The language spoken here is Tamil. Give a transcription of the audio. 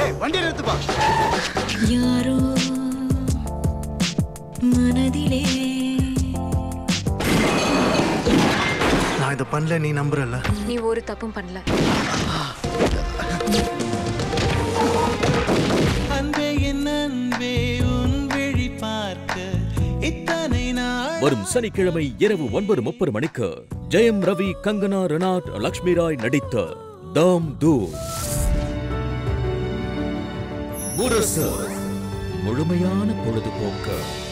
வண்டி நிறுத்துப்பா யாரோ மனதிலே நான் இதை பண்ணல நீ நம்புறல நீ ஒரு தப்பும் பண்ணல அன்பே என் அன்பே உன் விழி பார்க்க இத்தனை நாள் வரும் சனிக்கிழமை இரவு ஒன்பது முப்பது மணிக்கு ஜெயம் ரவி கங்கனா ரெனாட் லக்ஷ்மி ராய் நடித்த தாம் தூர் முரசு முழுமையான பொழுதுபோக்கு